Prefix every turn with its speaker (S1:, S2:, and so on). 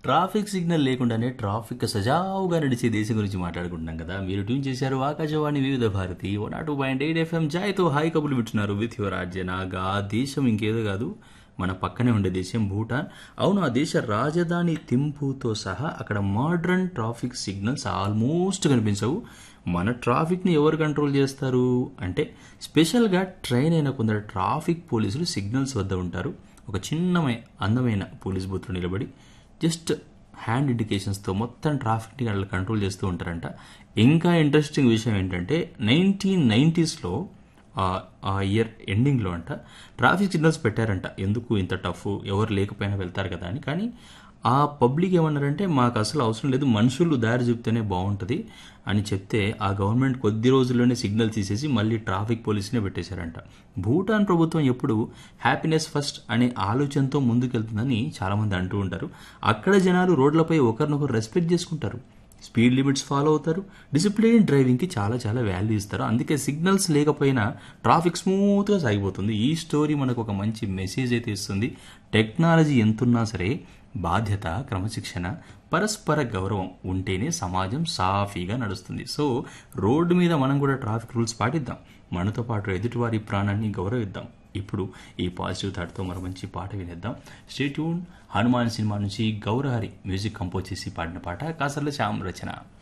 S1: traffic signal లేకుండానే traffic సజావుగా నడిచే దేశం గురించి మాట్లాడుకుంటున్నాం కదా మీరు ట్యూన్ చేశారు Akashvani Vividh Bharati one two point eight FM జాయ్తో హాయ్ కబుర్లు వింటున్నారు విత్ యువర్ ఆర్జే నాగా ఆ దేశం ఇంకేదో కాదు మన పక్కనే ఉండే దేశం భూటాన్ అవును ఆ దేశ రాజధాని థింపూతో సహా అక్కడ మోడ్రన్ ట్రాఫిక్ సిగ్నల్స్ ఆల్మోస్ట్ కనిపించవు మన ట్రాఫిక్ని ఎవరు కంట్రోల్ చేస్తారు అంటే స్పెషల్గా ట్రైన్ అయిన కొందరు ట్రాఫిక్ పోలీసులు సిగ్నల్స్ వద్ద ఉంటారు ఒక చిన్నమై అందమైన పోలీస్ బూత్లో నిలబడి జస్ట్ హ్యాండ్ ఇండికేషన్స్తో మొత్తం ట్రాఫిక్ని వాళ్ళు కంట్రోల్ చేస్తూ ఉంటారంట ఇంకా ఇంట్రెస్టింగ్ విషయం ఏంటంటే నైన్టీన్ నైంటీస్లో ఆ ఇయర్ ఎండింగ్లో అంట ట్రాఫిక్ సిగ్నల్స్ పెట్టారంట ఎందుకు ఇంత టఫ్ ఎవరు లేకపోయినా వెళ్తారు కదా అని కానీ ఆ పబ్లిక్ ఏమన్నారంటే మాకు అసలు అవసరం లేదు మనుషులు దారి చెప్తేనే బాగుంటుంది అని చెప్తే ఆ గవర్నమెంట్ కొద్ది రోజుల్లోనే సిగ్నల్ తీసేసి మళ్ళీ ట్రాఫిక్ పోలీసునే పెట్టేశారంట భూటాన్ ప్రభుత్వం ఎప్పుడు హ్యాపీనెస్ ఫస్ట్ అనే ఆలోచనతో ముందుకెళ్తుందని చాలామంది అంటూ ఉంటారు అక్కడ జనాలు రోడ్లపై ఒకరినొకరు రెస్పెక్ట్ చేసుకుంటారు స్పీడ్ లిమిట్స్ ఫాలో అవుతారు డిసిప్లిన్ డ్రైవింగ్కి చాలా చాలా వాల్యూ ఇస్తారు అందుకే సిగ్నల్స్ లేకపోయినా ట్రాఫిక్ స్మూత్గా సాగిపోతుంది ఈ స్టోరీ మనకు ఒక మంచి మెసేజ్ అయితే ఇస్తుంది టెక్నాలజీ ఎంతున్నా సరే బాధ్యత క్రమశిక్షణ పరస్పర గౌరవం ఉంటేనే సమాజం సాఫీగా నడుస్తుంది సో రోడ్డు మీద మనం కూడా ట్రాఫిక్ రూల్స్ పాటిద్దాం మనతో పాటు ఎదుటివారి ప్రాణాన్ని గౌరవిద్దాం ఇప్పుడు ఈ పాజిటివ్ థాట్తో మరో మంచి పాట వినేద్దాం స్టేట్యూన్ హనుమాన్ సినిమా నుంచి గౌరహరి మ్యూజిక్ కంపోజ్ చేసి పాడిన పాట కాసర్ల శ్యామ్ రచన